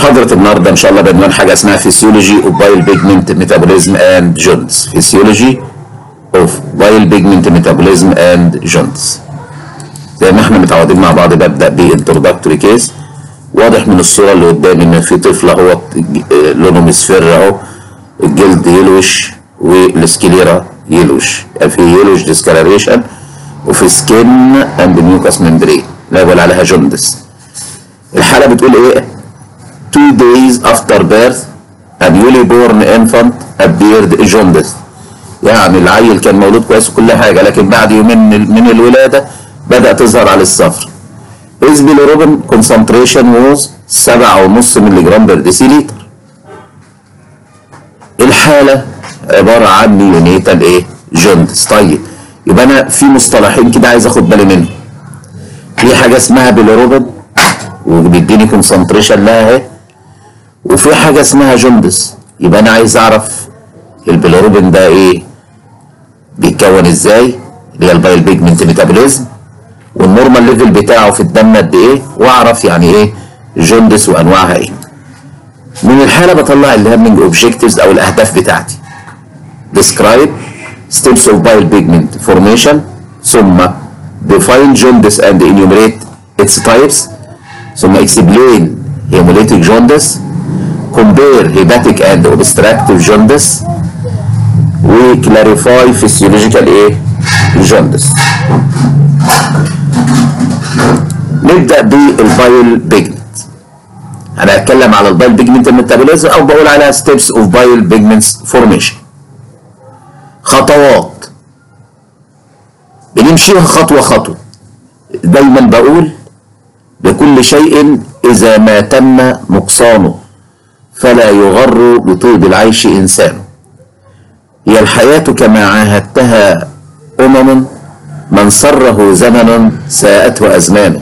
محاضرة النهاردة إن شاء الله بعنوان حاجة اسمها فيسيولوجي اوف بايل بيجمنت ميتابوليزم اند جونز فيسيولوجي اوف بايل بيجمنت ميتابوليزم اند جونز زي ما احنا متعودين مع بعض ببدأ بانترودكتوري كيس واضح من الصورة اللي قدامي إن في طفل اهو لونه مصفر أهو الجلد يلوش والسكليرا يلوش يبقى في يلوش ديسكالريشن وفي سكين اند ميوكاس ممبرين لا يقول عليها جوندس الحالة بتقول ايه two days after birth a newly born infant appeared jaundiced يعني العيل كان مولود كويس وكل حاجة لكن بعد يومين من من الولادة بدأ تظهر عليه الصفر His bilirubin concentration was 7.5 مللي جرام بر ديسيليتر الحالة عبارة عن نيونيتال ايه جوندس طيب يبقى انا في مصطلحين كده عايز اخد بالي منهم في حاجة اسمها بيليروبين وبيديني كونسنتريشن لها اهي وفي حاجة اسمها جوندس يبقى انا عايز اعرف البيليروبين ده ايه بيتكون ازاي اللي هي البايل بيجمنت ميتابوليزم والنورمال ليفل بتاعه في الدم قد ايه واعرف يعني ايه جوندس وانواعها ايه من الحالة بطلع الليرنينج اوبجكتيفز او الاهداف بتاعتي describe steps of bile pigment formation ثم define jaundice and enumerate its types ثم explain hemolytic jaundice compare hepatic and obstructive jaundice و clarify physiological ايه jaundice نبدأ بالبايل بيجمنت انا هتكلم على البايل بيجمنت ميتابوليزم او بقول عليها steps of bile pigments formation خطوات بنمشيها خطوة خطوة دايما بقول لكل شيء إذا ما تم نقصانه فلا يغر بطيب العيش إنسان هي الحياة كما عاهدتها أمم من سره زمن ساءته أزمانه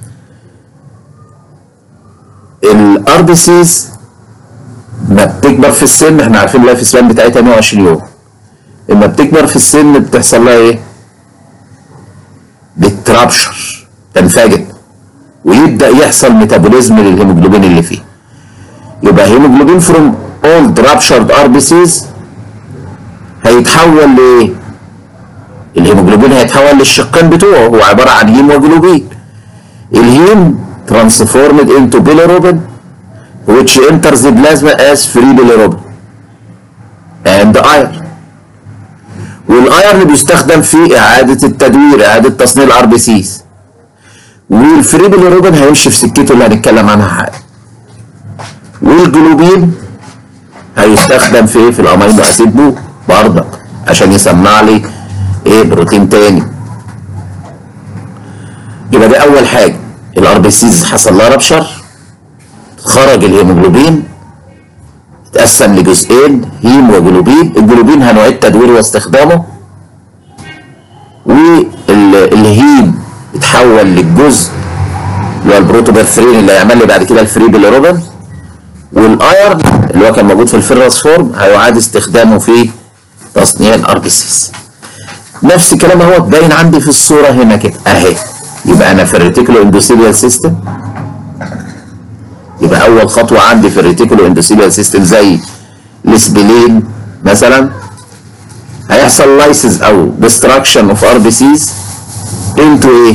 الار بي سيز ما بتكبر في السن احنا عارفين اللايف سبان بتاعتها 120 يوم اما بتكبر في السن بتحصل لها ايه بترابشر تنفجر ويبدا يحصل ميتابوليزم للهيموجلوبين اللي فيه يبقى هيموجلوبين فروم اولد رابشرد ار بي سيز هيتحول لايه الهيموجلوبين هيتحول للشقين بتوعه هو عباره عن هيم وجلوبين الهيم transformed into bilirubin which enters the plasma as free bilirubin and iron والايرن بيستخدم في اعاده التدوير اعاده تصنيع الار بي سيز والفري باليروبين هيمشي في سكته اللي هنتكلم عنها حاجه والجلوبين هيستخدم في ايه في الامينو اسيد بو برضك عشان يسمع لي ايه بروتين تاني يبقى دي اول حاجه الار بي سيز حصل لها ربشر خرج الهيموجلوبين اتقسم لجزئين هيم وجلوبين الجلوبين هنعيد تدويره واستخدامه والهيم اتحول للجزء اللي هو البروتوبرثرين اللي هيعمل لي بعد كده الفري باليروبين والايرن اللي هو كان موجود في الفيرس فورم هيعاد استخدامه في تصنيع الار بي سيز نفس الكلام اهو باين عندي في الصوره هنا كده اهي يبقى انا في الريتيكولو اندوثيليال سيستم يبقى اول خطوه عندي في الريتيكولو اندوثيليال سيستم زي السبلين مثلا هيحصل لايسز او ديستراكشن اوف ار بي سيز انتو ايه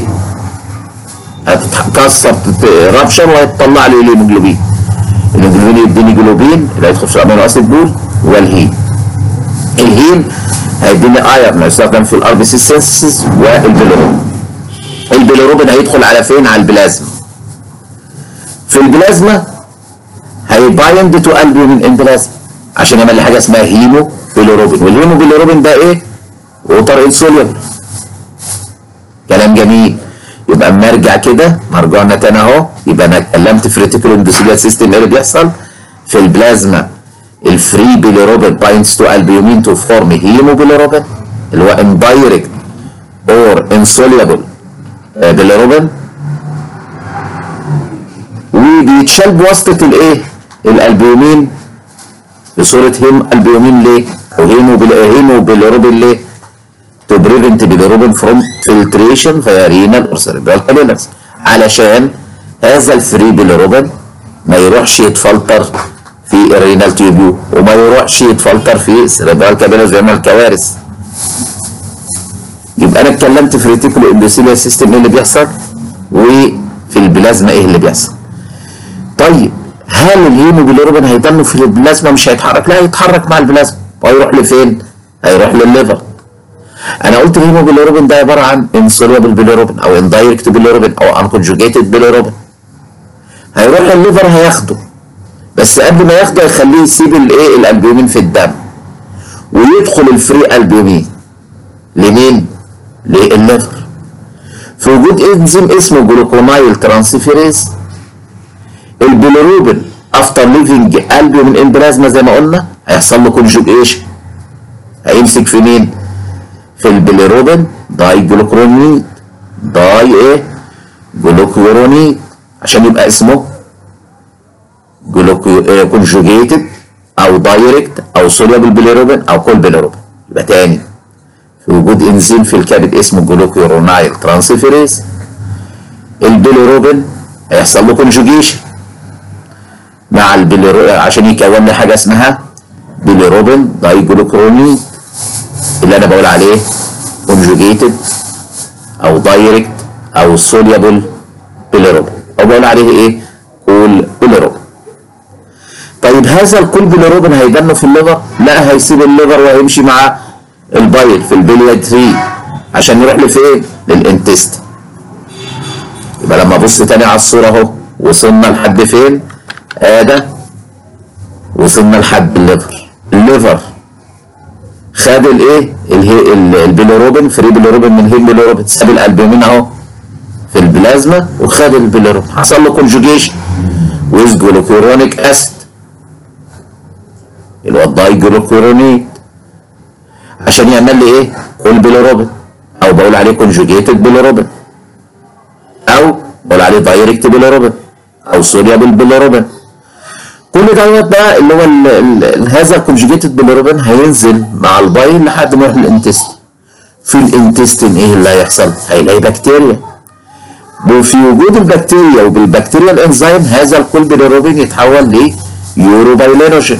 هتتكسر رابشر وهيطلع لي الهيموجلوبين الهيموجلوبين يديني جلوبين اللي هيدخل في الامينو اسيد بول والهيم الهيم هيديني ايرن هيستخدم في الار بي سي سينثيسيس والبيليروبين البيليروبين هيدخل على فين على البلازما في البلازما هيبايند تو البومين ان بلازما عشان يعمل لي حاجه اسمها هيمو بيليروبين والهيمو بيليروبين ده ايه ووتر انسوليبل كلام جميل يبقى اما ارجع كده مرجعنا تاني اهو يبقى انا اتكلمت في ريتيكولو اندوثيليال سيستم ايه اللي بيحصل في البلازما الفري بيليروبين بايندز تو البيومين تو فورم هيمو بيليروبين اللي هو اندايركت اور انسوليبل بيليروبين وبيتشال بواسطه الايه الالبيومين بصوره هيم البيومين ليه او هيمو هيمو بيليروبين ليه to prevent bilirubin from filtration via renal or cerebral canals علشان هذا الفري bilirubin ما يروحش يتفلتر في الرينال تيوبيو وما يروحش يتفلتر في سيريبرال كابيلا زي ما الكوارث يبقى انا اتكلمت في ريتيكولو اندوثيليال سيستم ايه اللي بيحصل وفي البلازما ايه اللي بيحصل طيب هل الهيموجلوبين هيضل في البلازما مش هيتحرك لا هيتحرك مع البلازما وهيروح لفين هيروح للليفر انا قلت الهيموجلوبين ده عباره عن انسوليبل بيليروبين او اندايركت بيليروبين او انكونجوجيتد بيليروبين هيروح الليفر هياخده بس قبل ما ياخده هيخليه يسيب الايه الالبومين في الدم ويدخل الفري البومين لمين للليفر في وجود انزيم اسمه جلوكونايل ترانسفيريز البيليروبين افتر ليفنج البومين ان بلازما زي ما قلنا هيحصل له كونجوجيشن هيمسك في مين في البيليروبين داي جلوكرونيد داي ايه جلوكورونيد عشان يبقى اسمه كونجوجيتد او دايركت او سوليبل بيليروبين او كول بيليروبين يبقى تاني في وجود انزيم في الكبد اسمه جلوكورونايل ترانسفيريز البيليروبين هيحصل له كونجوجيشن مع البيليروبين عشان يكون لي حاجه اسمها بيليروبين داي جلوكرونيد اللي انا بقول عليه كونجوجيتد او دايركت او سوليبل بيليروبين او بقول عليه ايه كول بيليروبين طيب هذا الكول بيليروبين هيدنه في الليفر لا هيسيب الليفر وهيمشي مع البايل في البلياد 3 عشان يروح لفين للانتست يبقى لما ابص تاني على الصوره اهو وصلنا لحد فين ادي وصلنا لحد الليفر الليفر خد الايه البيليروبين فري بيليروبين من هيم بيليروبين ساب الالبومين اهو في البلازما وخد البيليروبين حصل له كونجوجيشن ويز جلوكورونيك اسيد اللي هو الداي جلوكورونيد عشان يعمل لي ايه كل بيليروبين او بقول عليه كونجوجيتد بيليروبين او بقول عليه دايركت بيليروبين او سوليابل بيليروبين كل دوت بقى اللي هو ال ال هذا الكونجوجيتد بيليروبين هينزل مع البايل لحد ما يروح الانتستين في الانتستين ايه اللي هيحصل؟ هيلاقي بكتيريا وفي وجود البكتيريا وبالبكتيريا الانزيم هذا الكل بيليروبين يتحول ليوروبايلينوجين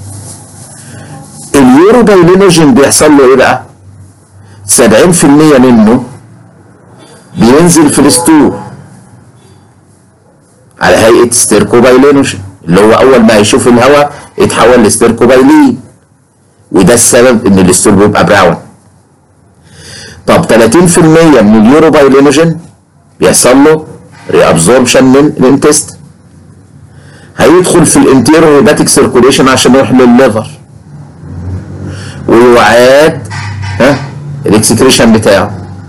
اليوروبايلينوجين بيحصل له ايه بقى؟ 70% منه بينزل في الستور على هيئه ستيركوبايلينوجين اللي هو اول ما يشوف الهواء يتحول لستيركوبايلين وده السبب ان الستور بيبقى براون طب 30% من اليوروبايلينوجين بيحصل له ريابزوربشن من الانتست هيدخل في الانتيرو هيباتيك سيركوليشن عشان يروح للليفر ويعاد ها الاكسكريشن بتاعه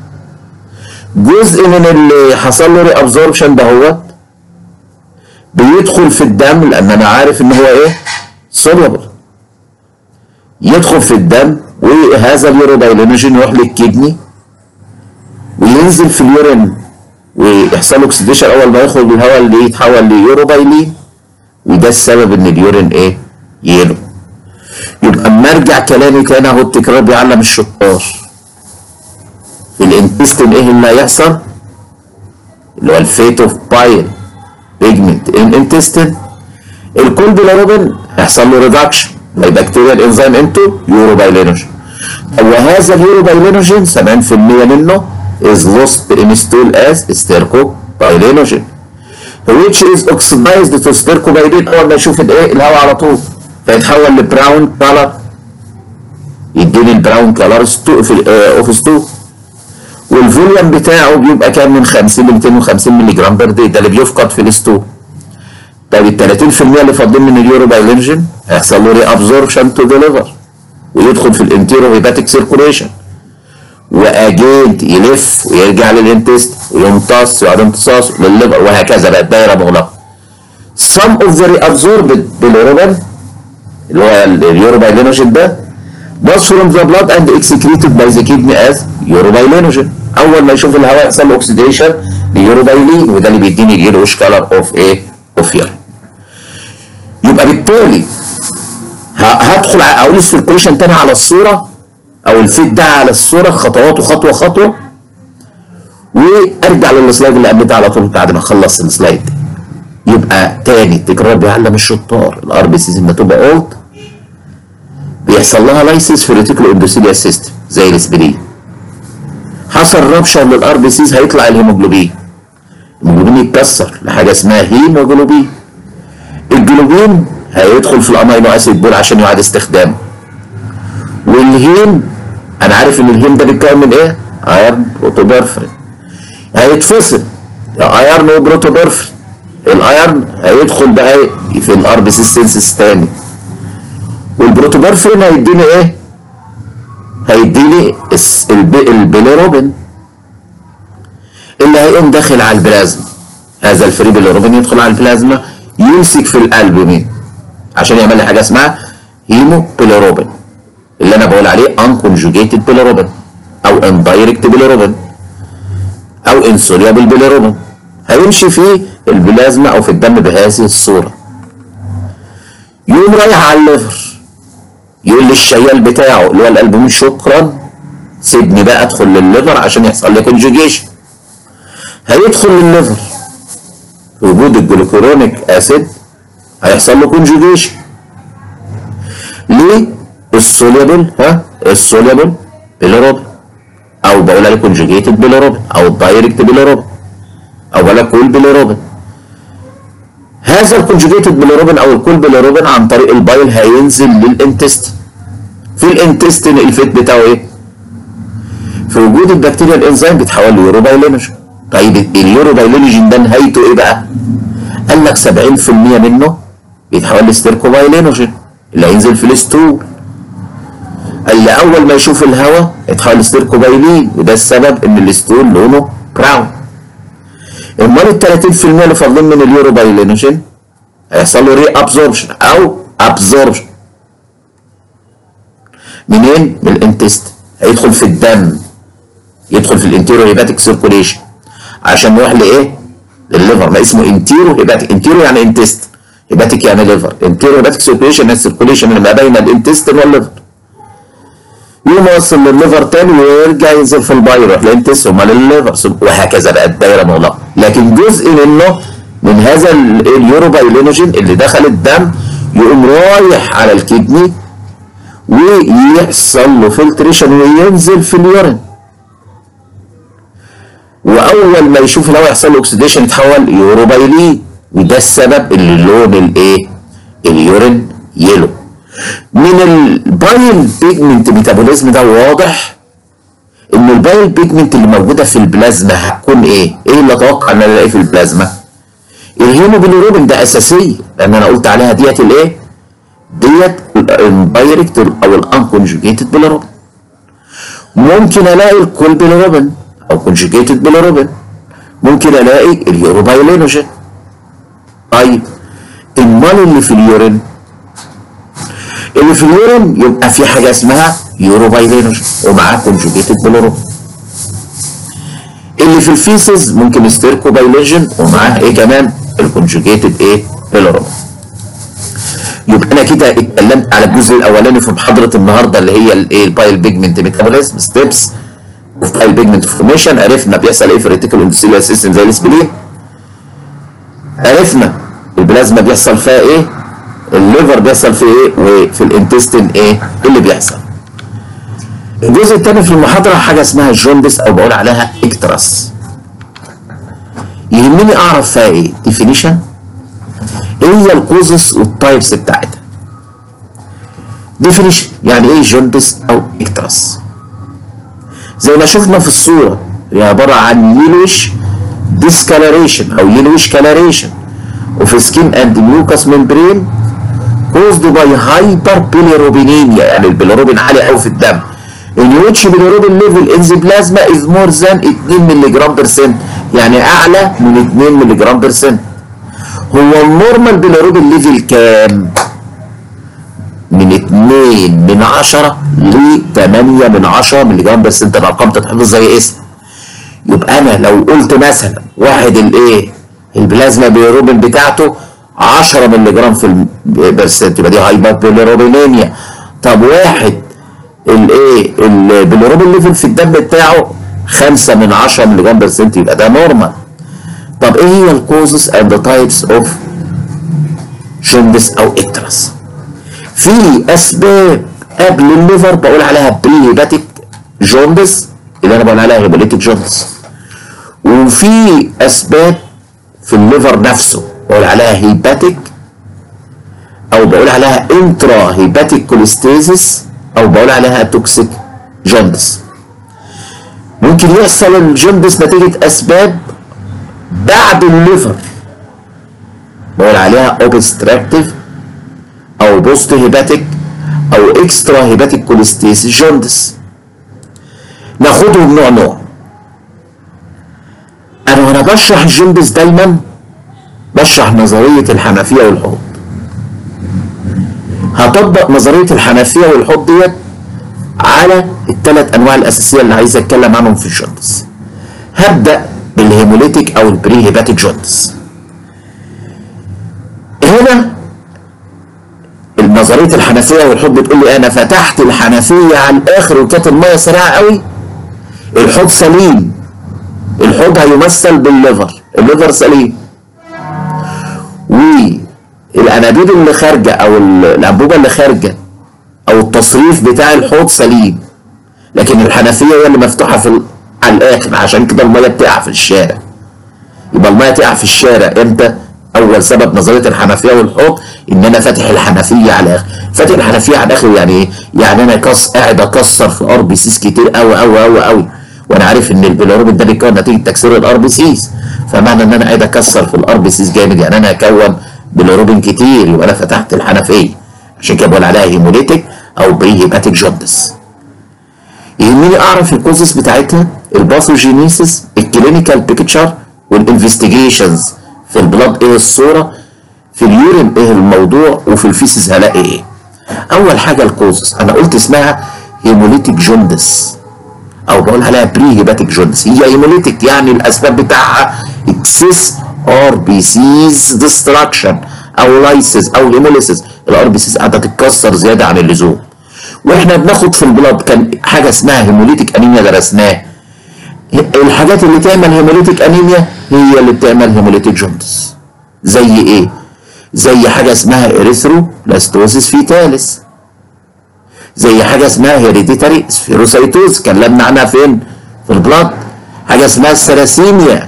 جزء من اللي حصل له ريابزوربشن دهوت بيدخل في الدم لان انا عارف ان هو ايه سوليبل يدخل في الدم وهذا اليوروبايلينوجين يروح للكدني وينزل في اليورين ويحصل له اكسديشن اول ما يخرج الهواء اللي يتحول ليوروبايلين وده السبب ان اليورين ايه يلو يبقى اما ارجع كلامي تاني اهو التكرار بيعلم الشطار في الانتستين ايه اللي هيحصل اللي هو الفيت اوف بايل بيجمنت ان انتستين الكول بيلاروبين هيحصل له ريدكشن باي بكتيريال انزيم انتو يوروبايلينوجين وهذا اليوروبايلينوجين 70% منه is lost in stool as stercobilinogen which is oxidized to stercobilin اول ما يشوف الايه الهواء على طول فيتحول لبراون كلر يديني البراون كلر ستو في اوف ستو والفوليوم بتاعه بيبقى كام من 50 ل 250 مللي جرام بير دي ده اللي بيفقد في الستو طيب ال 30% اللي فاضلين من اليورو بايلينجين هيحصل له ري ابزوربشن تو ذا ليفر ويدخل في الانتيرو هيباتيك سيركوليشن واجيد يلف ويرجع للانتست ويمتص ويعاد امتصاص للليفر وهكذا بقت دايره مغلقه. Some of the reabsorbed bilirubin اللي هو اليوروبايلينوجين ده was from the blood and excreted by the kidney as urobilinogen اول ما يشوف الهواء يحصل له اوكسيديشن ليوروبايلين وده اللي بيديني اليلوش كلر اوف ايه؟ اوف يورين. يبقى بالتالي هدخل اقول السيركوليشن تاني على الصوره او الفيت ده على الصوره خطواته خطوه خطوه وارجع للسلايد اللي قبل ده على طول بعد ما اخلص السلايد يبقى يبقى تاني تكرار بيعلم الشطار الار بي سيز لما تبقى اولد بيحصل لها لايسيس في الريتيكولو اندوثيليال سيستم زي الاسبرين حصل رابشر للار بي سيز هيطلع الهيموجلوبين الهيموجلوبين يتكسر لحاجه اسمها هيموجلوبين الجلوبين هيدخل في الامينو اسيد بول عشان يعاد استخدامه والهيم انا عارف ان الهيم ده بيتكون من ايه؟ ايرن بروتوبرفرين هيتفصل ايرن وبروتوبرفرين الايرن هيدخل بقى في الار بي سيستنسس تاني والبروتوبرفرين هيديني ايه؟ هيديني الس- الب- البيليروبين اللي هيقوم داخل على البلازما هذا الفري بيليروبين يدخل على البلازما يمسك في القلب مين؟ عشان يعمل لي حاجه اسمها هيمو بيليروبين اللي انا بقول عليه unconjugated bilirubin او indirect bilirubin او insoluble bilirubin هيمشي في البلازما او في الدم بهذه الصوره يقوم رايح على الليفر يقول للشيال بتاعه اللي هو الالبومين شكرا سيبني بقى ادخل للليفر عشان يحصل لي كونجوجيشن هيدخل للليفر في وجود الجلوكورونيك اسيد هيحصل له كونجوجيشن ليه السوليبل ها السوليبل بيليروبين او بقول عليه كونجوجيتد بيليروبين او الدايركت بيليروبين او بقول لك كول بيليروبين هذا الكونجوجيتد بيليروبين او الكول بيليروبين عن طريق البايل هينزل للانتستين في الانتستين الفيت بتاعه ايه في وجود البكتيريا الانزيم بيتحول ليوروبايلينوجين طيب اليوروبايلينوجين ده نهايته ايه بقى قال لك 70% منه بيتحول لستيركوبايلينوجين اللي هينزل في الستول قال لي اول ما يشوف الهواء يتحول لستيركوبايلين وده السبب ان الستول لونه براون امال ال 30% اللي فاضلين من اليوروبايلينوجين هيحصل له ري ابزوربشن او ابزوربشن منين؟ من الانتست هيدخل في الدم يدخل في الانتيرو هيباتيك سيركوليشن عشان يروح لايه؟ للليفر ما اسمه انتيرو هيباتيك انتيرو يعني انتست هيباتيك يعني ليفر انتيرو هيباتيك سيركوليشن يعني السيركوليشن اللي ما بين الانتستين والليفر يقوم يوصل للليفر تاني ويرجع ينزل في البايل يروح للانتست ثم للليفر ثم- وهكذا بقى الدايره مغلقه لكن جزء منه من هذا ال- اليوروبايلينوجين اللي دخل الدم يقوم رايح على الكدني ويحصل له فلتريشن وينزل في اليورين واول ما يشوف الهواء يحصل له اكسيديشن يتحول يوروبايلين وده السبب اللي لون الايه اليورين يلو من البايل بيجمنت ميتابوليزم ده واضح ان البايل بيجمنت اللي موجوده في البلازما هتكون ايه ايه اللي اتوقع ان انا الاقيه في البلازما الهيموجلوبين ده اساسيه لان انا قلت عليها ديت الايه ديت الدايركت او الانكونجوجيتد بيليروبين ممكن الاقي الكول بيليروبين او كونجوجيتد بيليروبين ممكن الاقي اليوروبايلينوجين طيب امال اللي في اليورين اللي في اليورين يبقى في حاجه اسمها يوروبايلينوجين ومعاه كونجوجيتد بيليروبين اللي في الفيسز ممكن ستيركوبايلينوجين ومعاه ايه كمان الكونجوجيتد ايه بيليروبين يبقى انا كده اتكلمت على الجزء الاولاني في محاضره النهارده اللي هي الايه البايل بيجمنت ميتابوليزم ستيبس اوف بايل بيجمنت فورميشن عرفنا بيحصل ايه في الريتيكول اندوثيليال سيستم زي الاسبلين عرفنا البلازما بيحصل فيها ايه الليفر بيحصل فيه ايه وفي الانتستين ايه اللي بيحصل الجزء الثاني في المحاضره حاجه اسمها جوندس او بقول عليها اكتراس يهمني اعرف فيها ايه ديفينيشن ايه هي الكوزس والتايبس بتاعتها ديفينيشن يعني ايه جوندس او اكتراس زي ما شفنا في الصوره هي عباره عن يلوش discoloration او yellowish coloration of skin and mucous membrane caused by hyperbilirubinemia يعني البيليروبين عالي قوي في الدم in which bilirubin level in the plasma is more than 2 ملغ برسنت يعني اعلى من 2 ملغ برسنت هو النورمال بيليروبين ليفل كام؟ من 2 من 10 ل 8 من 10 ملغ برسنت الارقام تتحفظ زي اسم يبقى انا لو قلت مثلا واحد الايه البلازما بيليروبين بتاعته 10 ملغ في البرسنت يبقى دي هايبر بيليروبينيميا طب واحد الايه البيليروبين ليفل في الدم بتاعه 5 من 10 ملغ برسنت يبقى ده نورمال طب ايه هي الكوزز اند تايبس اوف جوندس او اكترس في اسباب قبل الليفر بقول عليها بري هيباتيك جوندس اللي انا بقول عليها هيبوليتيك جوندس وفي اسباب في الليفر نفسه بقول عليها هيباتيك او بقول عليها انترا هيباتيك كوليستيزيس او بقول عليها توكسيك جوندس ممكن يحصل الجوندس نتيجة اسباب بعد الليفر بقول عليها اوبستراكتيف او بوست هيباتيك او اكسترا هيباتيك كوليستيسيس جوندس ناخدهم نوع نوع انا وانا بشرح الجوندس دايما بشرح نظرية الحنفية والحوض هطبق نظرية الحنفية والحوض ديت على الثلاث انواع الاساسية اللي عايز اتكلم عنهم في الجوندس هبدأ بالهيموليتيك او البري هيباتيك جوندس هنا نظريه الحنفيه والحوض بتقول لي انا فتحت الحنفيه على الاخر وكانت الميه سريعه قوي الحوض سليم الحوض هيمثل بالليفر الليفر سليم والانابيب اللي خارجه او الانبوبه اللي خارجه او التصريف بتاع الحوض سليم لكن الحنفيه هي اللي مفتوحه في على الاخر عشان كده الميه بتقع في الشارع يبقى الميه تقع في الشارع امتى اول سبب نظريه الحنفيه والحوض ان انا فاتح الحنفيه على الاخر فاتح الحنفيه على الاخر يعني ايه يعني انا كس قاعد اكسر في ار بي سيس كتير قوي قوي قوي قوي وانا عارف ان البيليروبين ده بيكون نتيجه تكسير الار بي سيس فمعنى ان انا قاعد اكسر في الار بي سيس جامد يعني انا هكون بيليروبين كتير يبقى انا فتحت الحنفيه عشان كده بقول عليها هيموليتيك او بري هيباتيك جوندس يهمني اعرف الكوزس بتاعتها الباثوجينيسيس الكلينيكال بيكتشر والانفستيجيشنز في البلاد ايه الصوره في اليورين ايه الموضوع وفي الفيسز هلاقي ايه اول حاجه الكوزس انا قلت اسمها هيموليتيك جوندس او بقول عليها بري هيباتيك جوندس هي هيموليتيك يعني الاسباب بتاعها اكسس ار بي سيز ديستراكشن او لايسيس او هيموليسيس الار بي سيز قاعده تتكسر زياده عن اللزوم واحنا بناخد في البلاد كان حاجه اسمها هيموليتيك انيميا درسناه الحاجات اللي تعمل هيموليتيك انيميا هي اللي بتعمل هيموليتيك جوندس زي ايه زي حاجه اسمها اريثرو بلاستوزيس فيتاليس زي حاجه اسمها هيريديتاري سفيروسايتوز اتكلمنا عنها فين في البلاد حاجه اسمها السراسيميا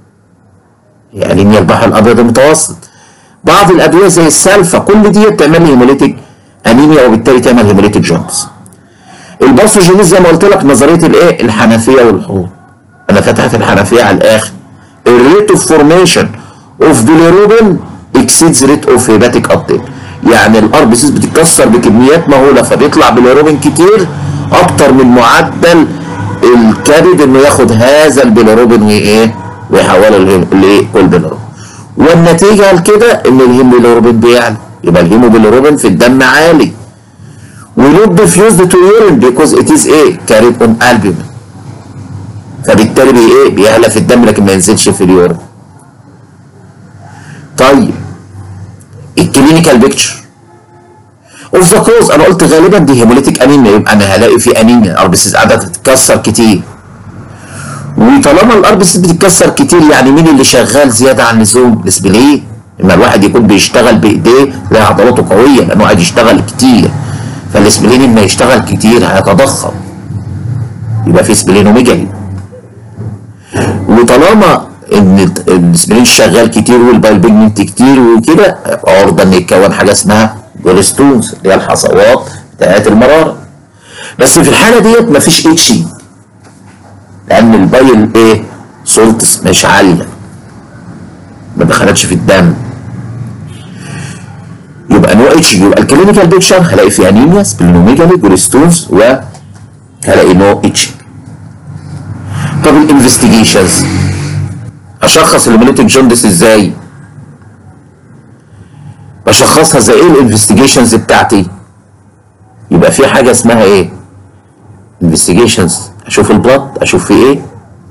هي انيميا البحر الابيض المتوسط بعض الادويه زي السلفا كل دي بتعمل هيموليتيك انيميا وبالتالي تعمل هيموليتيك جوندس الباثوجينيز زي ما قلت لك نظريه الايه الحنفيه والحوض انا فتحت الحنفيه على الاخر الريت اوف فورميشن اوف بيليروبين اكسيدز ريت اوف هيباتيك ابتيك يعني الار بي سيس بتتكسر بكميات مهوله فبيطلع بيليروبين كتير اكتر من معدل الكبد انه ياخد هذا البيليروبين وايه ويحوله لايه البيليروبين والنتيجه لكده ان الهيموجلوبين بيعلى يبقى الهيموجلوبين في الدم عالي ونوت diffused to urine because it is ايه carried on albumin فبالتالي بي ايه بيعلى في الدم لكن ما ينزلش في اليورين طيب الكلينيكال بيكتشر اوف ذا كوز انا قلت غالبا دي هيموليتيك انيميا يبقى انا هلاقي في انيميا اربسيس قاعده تتكسر كتير وطالما الاربسيس بتتكسر كتير يعني مين اللي شغال زياده عن اللزوم الاسبلين اما الواحد يكون بيشتغل بايديه لا عضلاته قويه لانه قاعد يشتغل كتير فالاسبلين اما يشتغل كتير هيتضخم يبقى في سبلينوميجالي وطالما ان الاسبرين شغال كتير والبايل بيجمنت كتير وكده عرضه ان يتكون حاجه اسمها جولستونز اللي هي الحصوات بتاعت المراره بس في الحاله ديت مفيش اتشنج لان البايل ايه سولتس مش عاليه ما دخلتش في الدم يبقى نو اتش يبقى الكلينيكال بيكشر هلاقي فيه انيميا سبلينوميجالي جولستونز وهلاقي نو اتش طب الانفستيجيشنز اشخص الهيموليتيك جوندس ازاي بشخصها زي ايه الانفستيجيشنز بتاعتي يبقى في حاجه اسمها ايه انفستيجيشنز اشوف البلد اشوف فيه ايه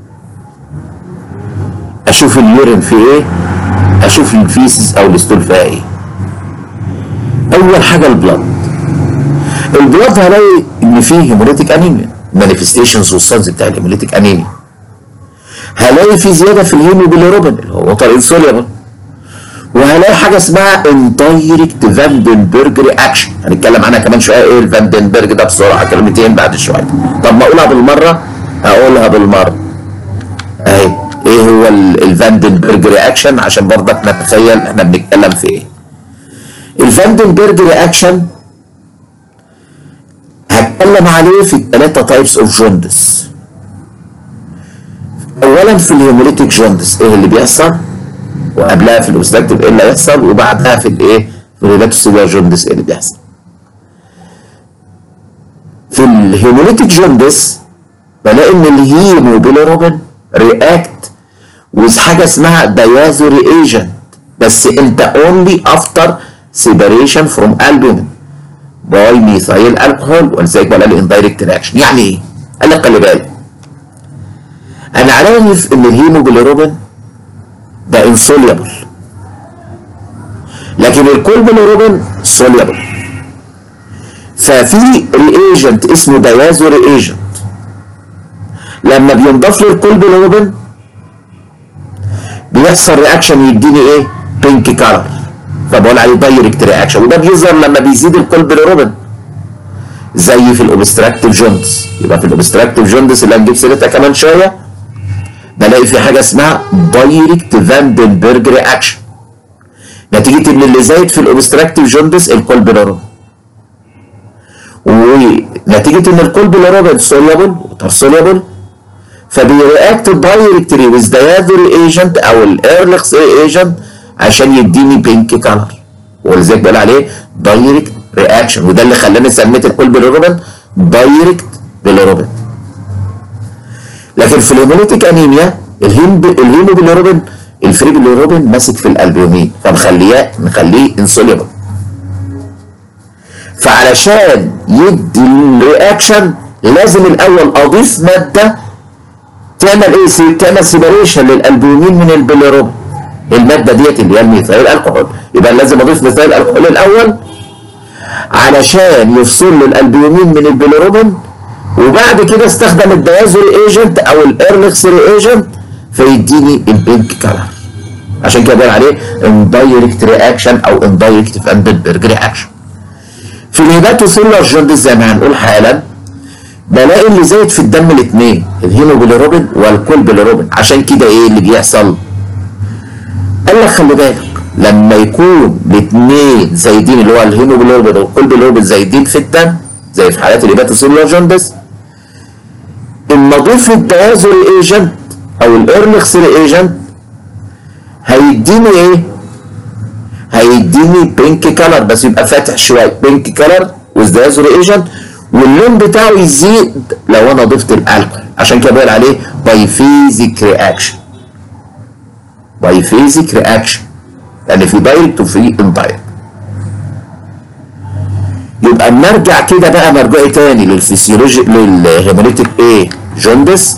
اشوف اليورين فيه ايه اشوف الفيسز او الستول فيها ايه اول حاجه البلد البلد هلاقي ان فيه هيموليتيك انيميا مانيفستيشنز والساينز بتاع الهيموليتيك انيميا هلاقي في زياده في الهيموجلوبين اللي هو وتر انسوليبل وهلاقي حاجه اسمها اندايركت فاندنبرج رياكشن هنتكلم عنها كمان شويه ايه الفاندنبرج ده بسرعه كلمتين بعد شويه طب ما اقولها بالمره اقولها بالمره اهي ايه هو الفاندنبرج رياكشن عشان برضك نتخيل احنا بنتكلم في ايه الفاندنبرج رياكشن هتكلم عليه في الثلاثه تايبس اوف جوندس اولا في الهيموليتيك جوندس ايه اللي بيحصل وقبلها في الاوستراكتيف ايه اللي هيحصل وبعدها في الايه في الهيباتوسيلر جوندس ايه اللي بيحصل في الهيموليتيك جوندس بلاقي ان الهيموبيليروبين رياكت وذ حاجه اسمها دايازو رياجنت بس انت اونلي افتر سيبريشن فروم البومين باي ميثايل الكحول ولذلك بقى لي اندايركت رياكشن يعني ايه؟ قال لك خلي بالك انا عارف ان الهيموجلوبين ده انسوليبل لكن الكولبيلوروبين سوليبل ففي رياجنت اسمه دايازو رياجنت لما بينضاف له الكولبيلوروبين بيحصل رياكشن يديني ايه؟ بينك كارر فبقول عليه دايركت رياكشن وده بيظهر لما بيزيد الكولبيلوروبين زي في الاوبستراكتيف جوندس يبقى في الاوبستراكتيف جوندس اللي هنجيب سيرتها كمان شويه بلاقي في حاجه اسمها دايركت فاندنبرج رياكشن نتيجه ان اللي زايد في الاوبستراكتيف جوندس الكولبيلوروبين ونتيجه ان الكولبيلوروبين سوليبل وتر سوليبل فبيرياكت دايركتلي ويز دايادر ايجنت او الايرلكس ايجنت عشان يديني بينك كلر ولذلك بقول عليه دايركت رياكشن وده اللي خلاني سميت الكولبيلوروبين دايركت بيلوروبين لكن في الهيموليتيك انيميا الهيموبيلوروبين الفري بيلوروبين ماسك في الالبومين فمخليه مخليه انسوليبل فعلشان يدي الرياكشن لازم الاول اضيف ماده تعمل ايه تعمل سيبريشن للالبومين من البيليروبين الماده ديت اللي هي الميثايل الكحول يبقى لازم اضيف ميثايل الكحول الاول علشان يفصل لي الالبومين من البيليروبين وبعد كده استخدم الديازو ايجنت او الايرلكس ايجنت فيديني البينك كلر عشان كده بقول عليه اندايركت رياكشن او اندايركت فاندنبرج رياكشن في الهيباتوسيلر جوندس زي ما هنقول حالا بلاقي اللي زايد في الدم الاثنين الهيموبيليروبين والكولبيليروبين عشان كده ايه اللي بيحصل قال لك خلي بالك لما يكون الاثنين زايدين اللي هو الهيموجلوبين والكولبيلوبين زايدين في الدم زي في حالات الهيباتوسيلولار جوندس اما اضيف الديازو ايجنت او الايرلكس ايجنت هيديني ايه؟ هيديني بينك كلر بس يبقى فاتح شويه بينك كلر والديازو ايجنت واللون بتاعه يزيد لو انا ضفت الالكول عشان كده بقول عليه بايفيزيك رياكشن بايفيزيك رياكشن يعني في دايركت وفي اندايركت يبقى اما ارجع كده بقى مرجعي تاني للفسيولوجي للهيموليتيك ايه جوندس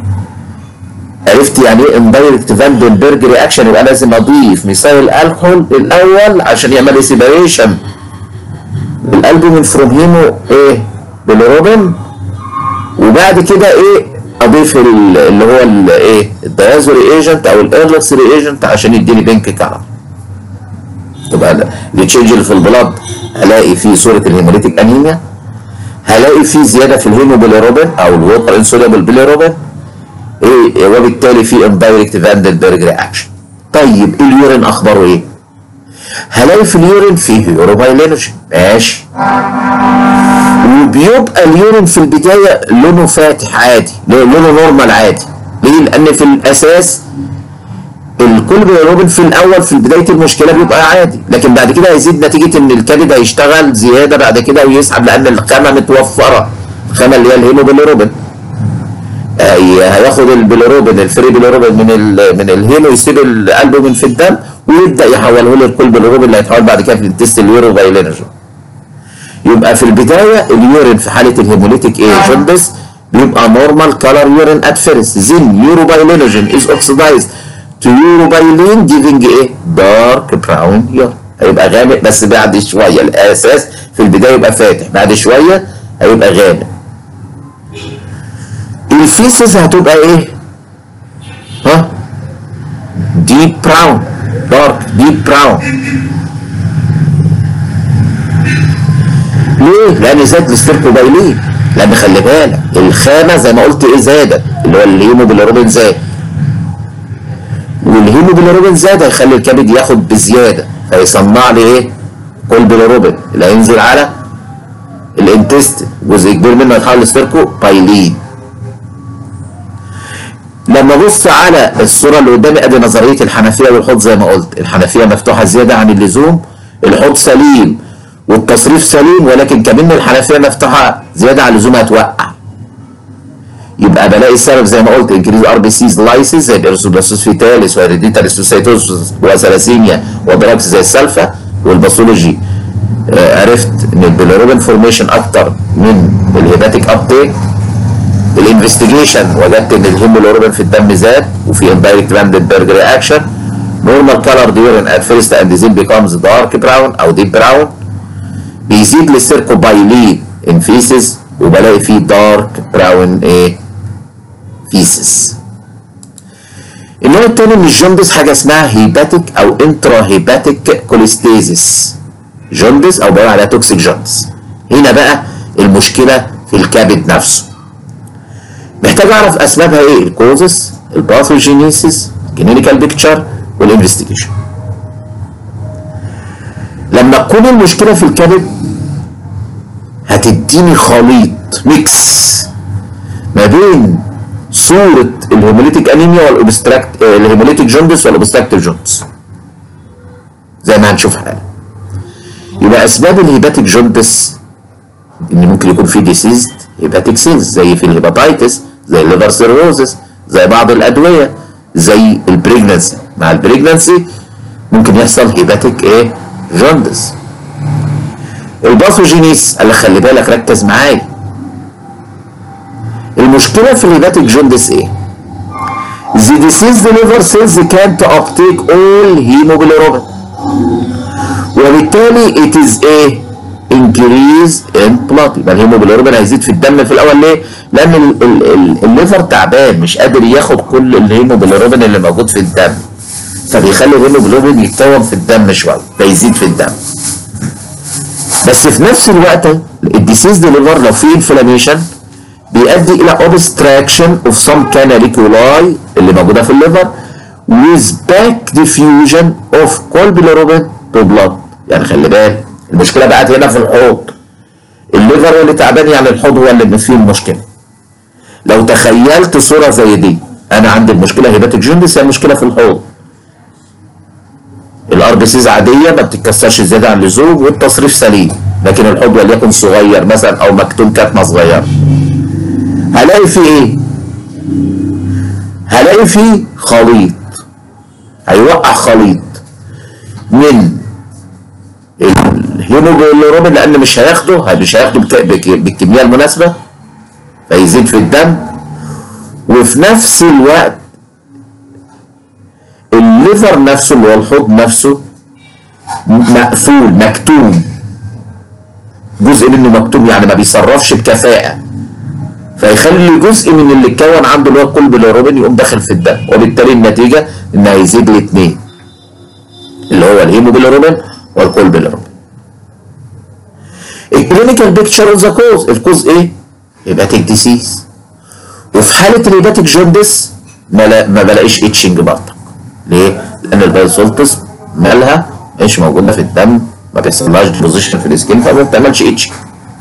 عرفت يعني ايه اندايركت فاندنبرج رياكشن يبقى لازم اضيف ميثايل الكحول الاول عشان يعمل لي سيبريشن الالبومين فروم هيمو ايه بالروبين وبعد كده ايه اضيف اللي هو الايه الديازو رياجنت او الايرلكس رياجنت عشان يديني بينك كلر تبقى التشينج اللي في البلاد هلاقي فيه صوره الهيموليتيك انيميا هلاقي فيه زياده في الهيموبيليروبين او الووتر انسوليبل بيليروبين ايه وبالتالي في اندايركت فاندنبرج رياكشن طيب اليورين اخباره ايه؟ هلاقي في اليورين فيه يوروبايلينوجين ماشي وبيبقى اليورين في البدايه لونه فاتح عادي لونه نورمال عادي ليه؟ لان في الاساس الكولبيروبين في الاول في بدايه المشكله بيبقى عادي لكن بعد كده هيزيد نتيجه ان الكبد هيشتغل زياده بعد كده ويسحب لان الخامه متوفره الخامه اللي هي الهيموبيليروبين هياخد البيليروبين الفري بيليروبين من ال من الهيمو يسيب الالبومين في الدم ويبدا يحوله له الكولبيروبين اللي هيتحول بعد كده في التست اليورو فايلينوجين يبقى في البدايه اليورين في حاله الهيموليتيك ايه جوندس بيبقى نورمال كلر يورين ات فيرست زين يوروبايلينوجين از اوكسيدايزد تو يوروبايلين جيفنج ايه دارك براون يورين هيبقى غامق بس بعد شويه الاساس في البدايه يبقى فاتح بعد شويه هيبقى غامق الفيسز هتبقى ايه ها ديب براون دارك ديب براون ليه؟ لان زاد الاستركوبايلين لان خلي بالك الخامه زي ما قلت ايه زادت اللي هو الهيموجلوبين زاد والهيموجلوبين زاد هيخلي الكبد ياخد بزياده فيصنع لي ايه؟ كل بيلوروبين اللي هينزل على الانتست جزء كبير منه هيتحول لستيركو بايلين لما ابص على الصوره اللي قدامي ادي نظريه الحنفيه والحوض زي ما قلت الحنفيه مفتوحه زياده عن اللزوم الحوض سليم والتصريف سليم ولكن كمان الحنفيه مفتوحه زياده عن اللزوم هتوقع يبقى بلاقي السبب زي ما قلت انكريز ار بي سيز لايسيس زي الارثوبلاسوس فيتاليس وهيريديتاري سوسايتوس وثلاسيميا ودراكس زي السلفا والباثولوجي آه عرفت ان البيلوروبين فورميشن اكتر من الهيباتيك ابتيك الانفستيجيشن وجدت ان الهيموجلوبين في الدم زاد وفي اندايركت فاندنبرج رياكشن نورمال كلر ديورين ات فيرست اند زين بيكامز دارك براون او ديب براون بيزيد للسيركوبايلين ان فيسز وبلاقي فيه دارك براون ايه فيسز النوع التاني من الجوندس حاجه اسمها هيباتيك او انترا هيباتيك كوليستيزيس جوندس او بقول عليها توكسيك جوندس هنا بقى المشكله في الكبد نفسه محتاج اعرف اسبابها ايه الكوزس الباثوجينيسيس الكلينيكال بيكتشر والانفستيجيشن لما تكون المشكله في الكبد هتديني خليط ميكس ما بين صوره الهيموليتيك انيميا والاوبستراكت الهيموليتيك جوندس والاوبستراكتيف جوندس زي ما هنشوف حالا يبقى اسباب الهيباتيك جوندس ان ممكن يكون في ديسيزد هيباتيك سيلز زي في الهيباتيتس زي الليفر سيروزس زي بعض الادويه زي البريجنسي مع البريجنسي ممكن يحصل هيباتيك ايه جوندس الباثوجينيس قال لك خلي بالك ركز معايا المشكله في الهيباتيك جوندس ايه The diseased liver cells can't uptake all hemoglobin وبالتالي it is a increase in blood يبقى الهيموجلوبين هيزيد في الدم في الاول ليه؟ لان ال ال ال الليفر تعبان مش قادر ياخد كل الهيموجلوبين اللي موجود في الدم فبيخلي الهيموجلوبين يتكون في الدم شويه فيزيد في الدم بس في نفس الوقت الديسيز ليفر لو في انفلاميشن بيؤدي الى obstruction of some canaliculi اللي موجوده في الليفر with back diffusion of colbilirubin to blood يعني خلي بالك المشكله بقت هنا في الحوض الليفر هو اللي تعبان يعني الحوض هو اللي فيه المشكله لو تخيلت صوره زي دي انا عندي المشكله هيباتيك جوندس هي المشكله في الحوض الار بي سيز عاديه ما بتتكسرش زياده عن اللزوم والتصريف سليم لكن الحوض وليكن صغير مثلا او مكتوم كتمه صغيره هلاقي فيه ايه؟ هلاقي فيه خليط هيوقع خليط من الهيموجلوبين لان مش هياخده مش هياخده بالكميه المناسبه فيزيد في الدم وفي نفس الوقت الليفر نفسه اللي هو الحوض نفسه مقفول مكتوم جزء منه مكتوم يعني ما بيصرفش بكفاءه فيخلي جزء من اللي اتكون عنده اللي هو الكولبيلوروبين يقوم داخل في الدم وبالتالي النتيجه ان هيزيد الاثنين اللي هو الهيموجلوبين والكولبيلوروبين الكلينيكال بيكتشر اوف ذا كوز الكوز ايه؟ هيباتيك ديسيز وفي حاله الهيباتيك جوندس ما, لا ما بلاقيش اتشنج برضه ليه؟ لان البايوسولتس مالها مش موجوده في الدم ما بيحصلهاش ديبوزيشن في السكين فما بتعملش اتشنج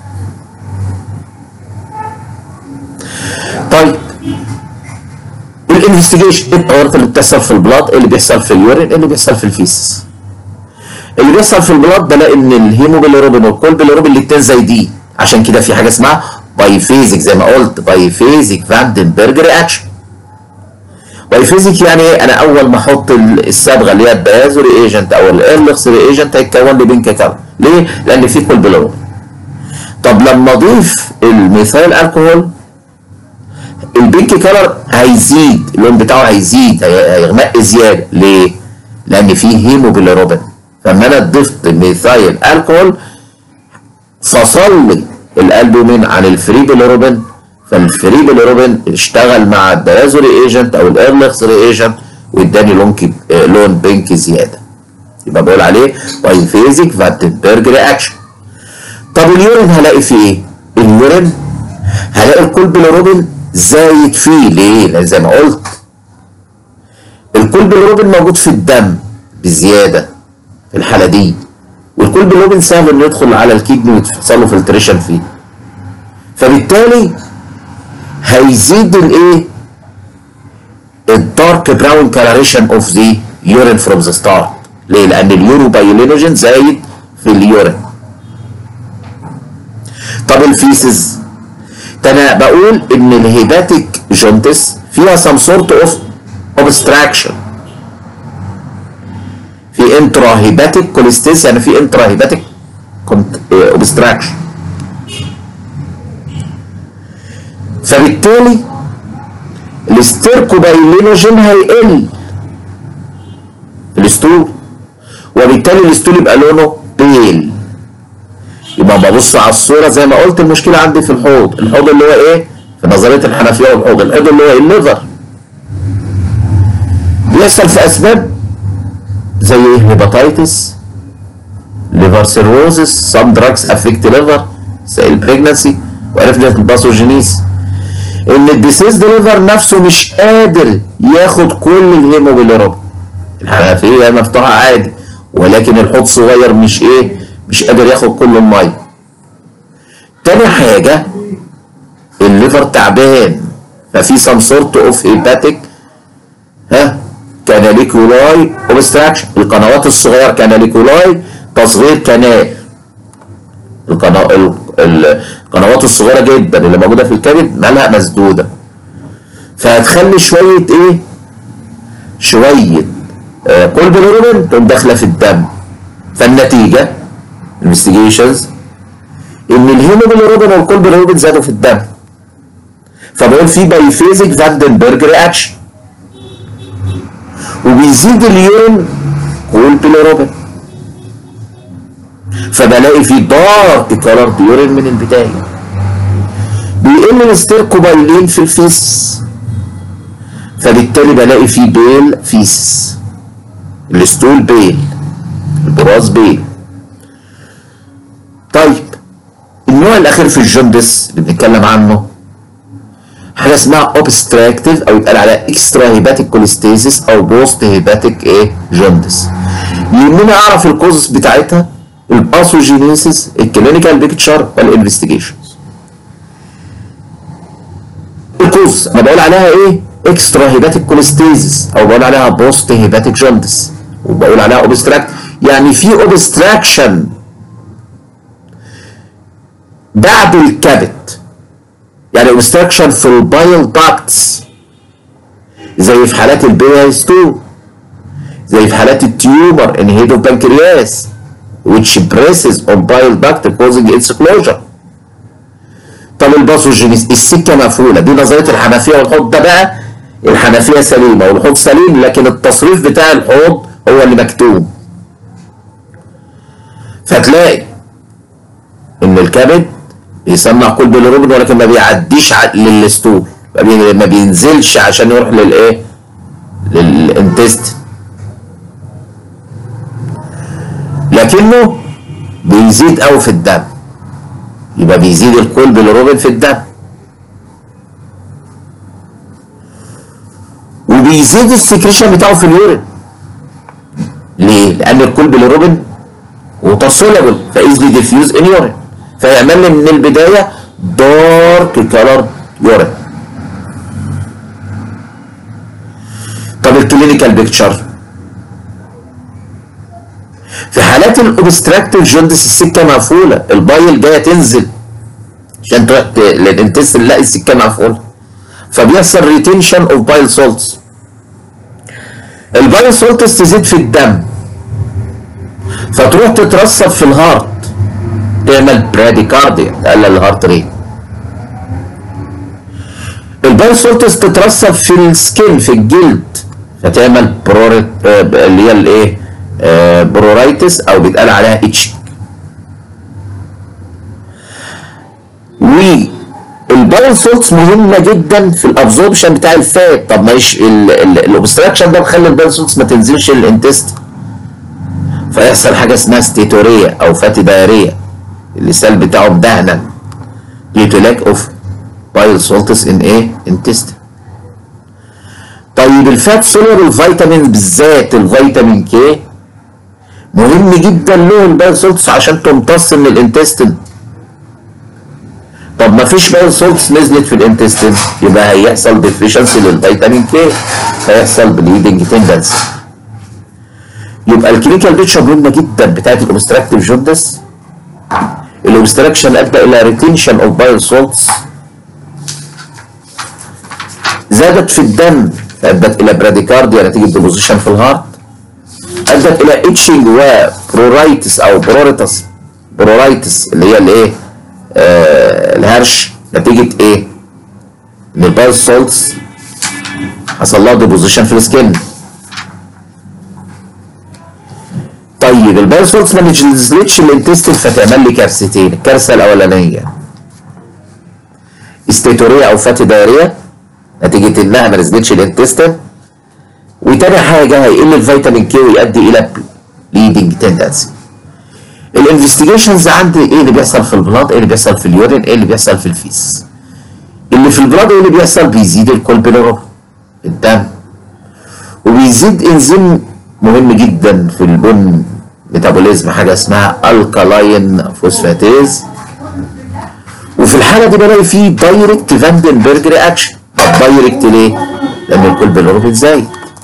طيب الانفستيجيشن ايه التغيرات اللي بتحصل في البلاد ايه اللي بيحصل في اليورين ايه اللي بيحصل في الفيسس اللي بيحصل في البلاد بلاقي ان الهيموجلوبين والكولبيلوروبين الاثنين زايدين عشان كده في حاجه اسمها بايفيزيك زي ما قلت بايفيزيك فاندنبرج رياكشن بايفيزيك يعني ايه انا اول ما احط الصبغه اللي هي الدايازو ريجنت او الايرلكس ريجنت هيتكون لي بينك كلر ليه؟ لان في كولبيلوروبين طب لما اضيف الميثايل الكحول البينك كلر هيزيد اللون بتاعه هيزيد هيغمق زياده ليه؟ لان فيه هيموجلوبين فلما انا ضفت ميثايل الكحول فصل لي الالبومين عن الفري بيليروبين فالفري بيليروبين اشتغل مع الديازو ريجنت او الايرلكس ريجنت واداني لون كي- آه، لون بينك زياده يبقى بقول عليه بايفيزيك فانتنبرج رياكشن طب اليورين هلاقي فيه ايه؟ اليورين هلاقي الكولبيلوروبين زايد فيه ليه؟ لان زي ما قلت الكولبيلوروبين موجود في الدم بزياده في الحاله دي والكولبيلوروبين سهل انه يدخل على الكدني ويحصل له فلتريشن فيه فبالتالي هيزيد الايه؟ الدارك براون كالريشن اوف ذا يورين فروم ذا ستارت ليه؟ لان اليوروبايولينوجين زايد في اليورين طب الفيسز ده انا بقول ان الهيباتيك جونتس فيها سم سورت اوف اوبستراكشن في انترا هيباتيك كوليستيس يعني في انترا هيباتيك اوبستراكشن فبالتالي الاستيركوبايلينوجين هيقل في الستول وبالتالي الستول يبقى لونه بيل يبقى ببص على الصوره زي ما قلت المشكله عندي في الحوض الحوض اللي هو ايه في نظريه الحنفيه والحوض الحوض اللي هو الليفر بيحصل في اسباب زي ايه هيباتيتس ليفر سيروزس سام دراجز افكت ليفر زي البريجنسي وعرفنا الباثوجينيس ان الديسيز ليفر نفسه مش قادر ياخد كل الهيموجلوبين الحنفيه مفتوحه عادي ولكن الحوض صغير مش ايه مش قادر ياخد كل الميه تاني حاجه الليفر تعبان ففي سم سورت اوف هيباتيك ها كاناليكولاي اوبستراكشن القنوات الصغيره كاناليكولاي تصغير كنال القنا... ال- ال- القنوات الصغيره جدا اللي موجوده في الكبد مالها مسدوده فهتخلي شويه ايه شويه آه كولبيلوروبين تقوم داخله في الدم فالنتيجه انفستيجيشنز ان الهيموجلوبين والكولبيلوروبين زادوا في الدم فبقول في بايفيزيك فاندنبرج رياكشن وبيزيد اليورين والبيلوروبين فبلاقي في دارك كلر يورين من البدايه بيقل الاستيركوبايلين في الفيس فبالتالي بلاقي في بيل فيس الستول بيل البراز بيل طيب النوع الاخير في الجوندس اللي بنتكلم عنه حاجه اسمها اوبستراكتيف او يتقال عليها اكسترا هيباتيك كوليستيزيس او بوست هيباتيك ايه جوندس يهمني اعرف الكوزس بتاعتها الباثوجينيسيس الكلينيكال بيكتشر والانفستيجيشنز الكوز انا بقول عليها ايه اكسترا هيباتيك كوليستيزيس او بقول عليها بوست هيباتيك جوندس وبقول عليها اوبستراكت يعني في اوبستراكشن بعد الكبد يعني اوبستراكشن في البايل داكتس زي في حالات البي اس 2 زي في حالات التيومر ان هيد اوف بانكرياس which presses on bile duct causing its closure طب الباثوجينيس السكه مقفوله دي نظريه الحنفيه والحوض ده بقى الحنفيه سليمه والحوض سليم لكن التصريف بتاع الحوض هو اللي مكتوب فتلاقي ان الكبد يصنع كل بالروبين ولكن ما بيعديش ع- للستول ما بي- ما بينزلش عشان يروح للايه للانتست لكنه بيزيد قوي في الدم يبقى بيزيد الكول بالروبين في الدم وبيزيد السكريشن بتاعه في اليورين ليه؟ لأن الكول بالروبين وتصولبل فايزلي ديفيوز ان يورين فيعمل لي من البدايه دارك كلر يورين طب الكلينيكال بيكتشر في حالات الاوبستراكتيف جوندس السكه مقفوله البايل جايه تنزل عشان تروح ت- للانتست نلاقي السكه مقفوله فبيحصل ريتنشن اوف بايل سولتس البايل سولتس تزيد في الدم فتروح تترسب في الهارت تعمل براديكارديا تقلل الهارت ريت البايل سولتس تترسب في السكين في الجلد فتعمل بروريت آه، اللي هي الايه آه، برورايتس او بيتقال عليها اتش البايل سولتس مهمه جدا في الابزوربشن بتاع الفات طب ماشي الاوبستراكشن ده مخلي البايل سولتس ما تنزلش الانتست فيحصل حاجه اسمها ستيتوريا او فاتي دايريا اللسان بتاعه مدهنا due to lack of bile salts in ايه intestine طيب الفات سولر الفيتامين بالذات الفيتامين كي مهم جدا له البايل سولتس عشان تمتص من الانتستين طب ما فيش بايل سولتس نزلت في الانتستين يبقى هيحصل ديفيشنسي للفيتامين كي هيحصل بليدنج تندنسي يبقى الكلينيكال بيكتشر مهمه جدا بتاعت الاوبستراكتيف جوندس الاوبستراكشن ادى الى ريتنشن اوف بايل سولتس زادت في الدم ادت الى براديكارديا نتيجه ديبوزيشن في الهارت ادت الى اتشنج وبرورايتس او بروريتس برورايتس اللي هي الايه آه الهرش نتيجه ايه ان البايل سولتس حصل لها ديبوزيشن في السكن طيب البايل سولتس ما نزلتش الانتستين فتعمل لي كارثتين الكارثه الاولانيه استيتوريا او فاتي دايريا نتيجه انها ما نزلتش الانتستين وتاني حاجه هيقل الفيتامين كي ويؤدي الى بليدنج تندنسي الانفستيجيشنز عندي ايه اللي بيحصل في البلاد ايه اللي بيحصل في اليورين ايه اللي بيحصل في الفيس اللي في البلاد ايه اللي بيحصل بيزيد الكولبينورول في الدم وبيزيد انزيم مهم جدا في البن ميتابوليزم حاجه اسمها الكالاين فوسفاتيز وفي الحاله دي بلاقي فيه دايركت فاندنبرج رياكشن طب دايركت ليه؟ لان الكولبينورول زايد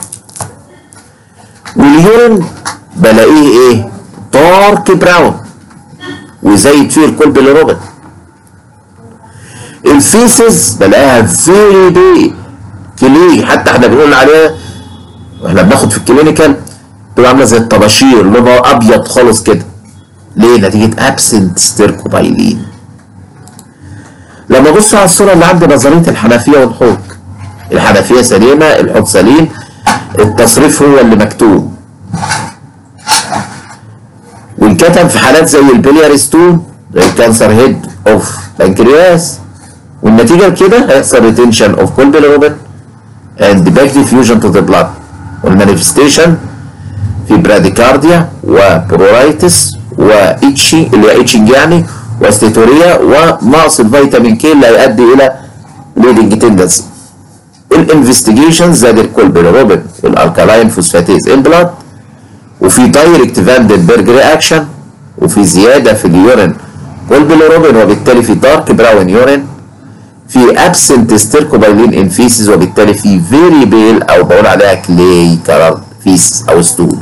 واليورين بلاقيه ايه؟ دارك براون وزايد فيه الكولبينورول الفيسز بلاقيها فيري بي كلي حتى احنا بنقول عليها واحنا بناخد في الكلينيكال بتبقى عامله زي الطباشير لونها ابيض خالص كده ليه نتيجه ابسنت ستيركوبايلين لما ابص على الصوره اللي عندي نظريه الحنفيه والحوض الحنفيه سليمه الحوض سليم التصريف هو اللي مكتوب وانكتب في حالات زي البلياري ستون زي الكانسر هيد اوف بنكرياس والنتيجه كده هيحصل ريتنشن اوف كل بيلروبين اند باك ديفيوجن تو ذا بلاد والمانيفستيشن في براديكارديا وبرورايتس واتشي اللي هي اتشنج يعني واستيتوريا ونقص الفيتامين كي اللي هيؤدي الى بليدنج تندنسي الانفستيجيشن زاد الكولبيروبين والالكالاين فوسفاتيز ان بلاد وفي دايركت فاندنبرج رياكشن وفي زياده في اليورين كولبيروبين وبالتالي في دارك براون يورين في ابسنت ستيركوبايلين ان فيسز وبالتالي في فيري بيل او بقول عليها كلي كلر فيس او ستول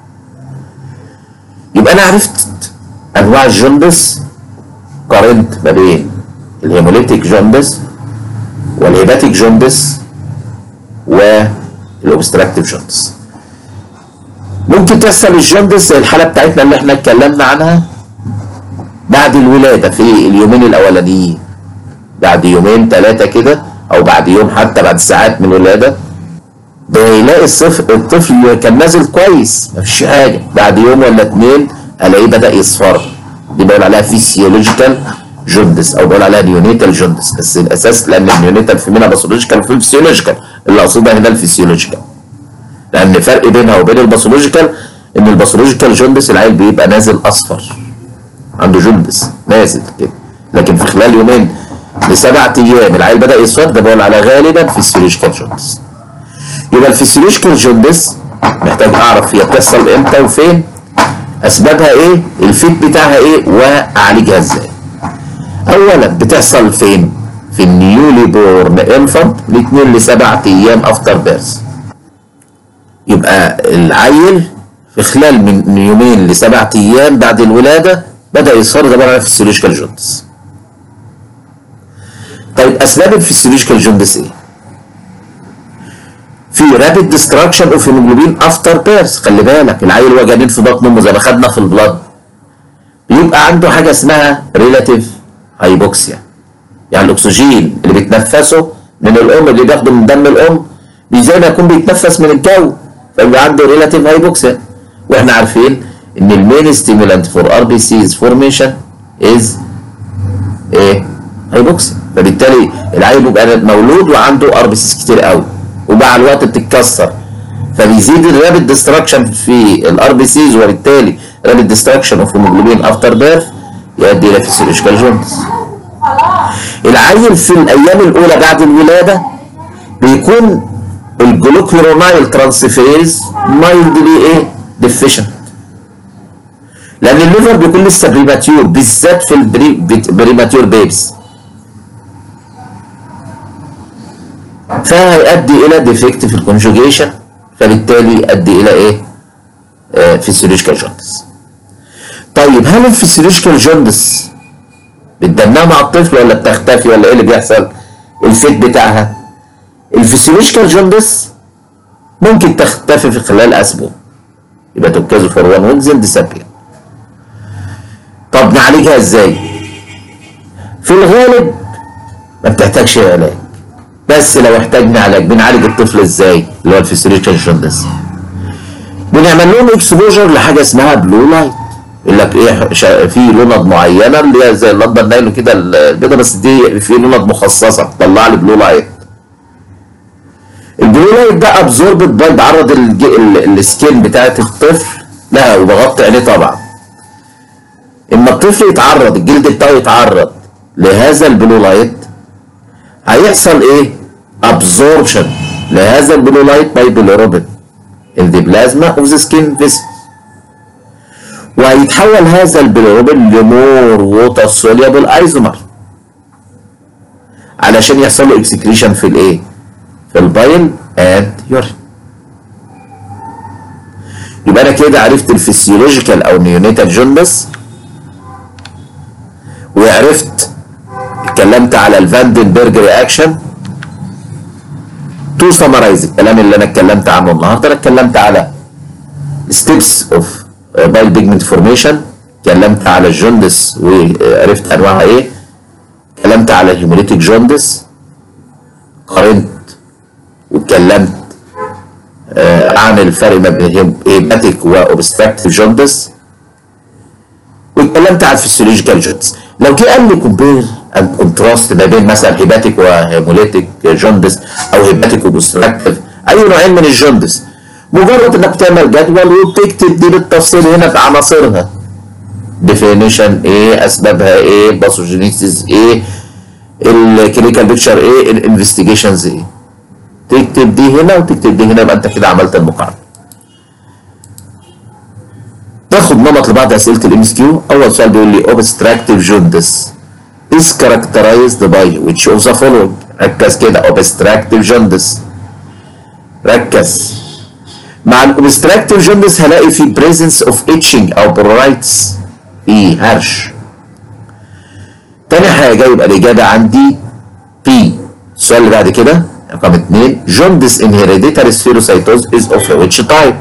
يبقى انا عرفت انواع الجوندس قارنت ما بين الهيموليتيك جوندس والهيباتيك جوندس والاوبستراكتيف جوندس ممكن تحصل الجوندس زي الحاله بتاعتنا اللي احنا اتكلمنا عنها بعد الولاده في اليومين الاولانيين بعد يومين ثلاثه كده او بعد يوم حتى بعد ساعات من الولاده بيلاقي الصف الطفل كان نازل كويس مفيش حاجه بعد يوم ولا اتنين الاقيه بدا يصفر دي بقول عليها فيسيولوجيكال جوندس او بقول عليها نيونيتال جوندس بس الاساس لان النيونيتال في منها باثولوجيكال وفي الفسيولوجيكال اللي اقصدها هنا الفسيولوجيكال لان فرق بينها وبين الباثولوجيكال ان الباثولوجيكال جوندس العيل بيبقى نازل اصفر عنده جوندس نازل كده لكن في خلال يومين لسبع ايام العيل بدا يصفر ده بقول على غالبا فسيولوجيكال جوندس يبقى الفسيولوجيكال جوندس محتاج اعرف هي بتحصل امتى وفين اسبابها ايه الفيت بتاعها ايه واعالجها ازاي اولا بتحصل فين في النيولي بورن انفانت من 2 ل 7 ايام افتر بيرث يبقى العيل في خلال من يومين لسبع ايام بعد الولاده بدا يصفر ده بقى فسيولوجيكال جوندس طيب اسباب الفسيولوجيكال جوندس ايه في رابيد ديستراكشن اوف هيموجلوبين افتر بيرث خلي بالك العيل وهو جنين في بطن امه زي ما خدنا في البلاد بيبقى عنده حاجه اسمها ريلاتيف هايبوكسيا يعني الاكسجين اللي بيتنفسه من الام اللي بياخده من دم الام مش زي ما يكون بيتنفس من الجو فيبقى عنده ريلاتيف هايبوكسيا واحنا عارفين ان المين ستيمولانت فور ار بي سيز فورميشن از ايه هايبوكسيا فبالتالي العيل بيبقى مولود وعنده ار بي سيز كتير قوي ومع الوقت بتتكسر فبيزيد الرابid ديستراكشن في الار بي سيز وبالتالي رابid ديستراكشن اوف هيموجلوبين افتر بيرث يؤدي الى فيسيولوجيكال جوندس العيل في الايام الاولى بعد الولاده بيكون الجلوكيرونايل ترانسفيريز مايلدلي ايه ديفيشنت لان الليفر بيكون لسه بريماتيور بالذات في البريماتيور بيبس فهيؤدي الى ديفكت في الكونجوجيشن فبالتالي يؤدي الى ايه آه فيسيولوجيكال جوندس طيب هل الفيسيولوجيكال جوندس بتدمها مع الطفل ولا بتختفي ولا ايه اللي بيحصل الفيت بتاعها الفسيولوجيكال جوندس ممكن تختفي في خلال اسبوع يبقى تركزوا فور وان ويكز اند ديسابير طب نعالجها ازاي في الغالب ما بتحتاجش علاج بس لو احتاجنا علاج بنعالج الطفل ازاي اللي هو الفسيولوجيكال جوندس بنعمل لهم اكسبوجر لحاجه اسمها بلو لايت يقول لك ايه في لوند معينه اللي هي زي اللمبه النايلو كده البيضه بس دي في لوند مخصصه تطلع لي بلو لايت البلو لايت ده ابزوربت باي بعرض السكين بتاعت الطفل لا وبغطي عينيه طبعا اما الطفل يتعرض الجلد بتاعه يتعرض لهذا البلو لايت هيحصل ايه ابزوربشن لهذا البلو لايت باي بيلوروبين in the plasma of the skin vessel وهيتحول هذا البيلوروبين لمور ووتر سوليبل ايزومر علشان يحصل له اكسكريشن في الايه في البايل اند يورين يبقى انا كده عرفت الفسيولوجيكال او نيونيتال جوندس وعرفت اتكلمت على الفاندنبرج رياكشن تو سمرايز الكلام اللي انا اتكلمت عنه النهارده انا اتكلمت على ستيبس اوف بايل بيجمنت فورميشن اتكلمت على الجوندس وعرفت انواعها ايه اتكلمت على الهيموليتيك جوندس قارنت واتكلمت آه عن الفرق ما بين هيباتيك واوبستراكتيف جوندس واتكلمت عن الفسيولوجيكال جوندس لو جه قال لي كومبير اند كونتراست ما بين مثلا هيباتيك وهيموليتيك جوندس او هيباتيك واوبستراكتيف اي نوعين من الجوندس مجرد انك تعمل جدول وبتكتب دي بالتفصيل هنا بعناصرها ديفينيشن ايه اسبابها ايه باثوجينيسيس ايه الكلينيكال بيكتشر ايه الانفستيجيشنز ايه تكتب دي هنا وتكتب دي هنا يبقى انت كده عملت المقارنه تاخد نمط لبعض اسئله الام اس كيو اول سؤال بيقول لي اوبستراكتيف جوندس is characterized by which of the following ركز كده اوبستراكتيف جوندس ركز مع الاوبستراكتيف جوندس هلاقي في presence of itching او pruritus في هرش تاني حاجة يبقى الإجابة عندي B السؤال اللي بعد كده رقم اتنين جوندس in hereditary spherocytosis is of which type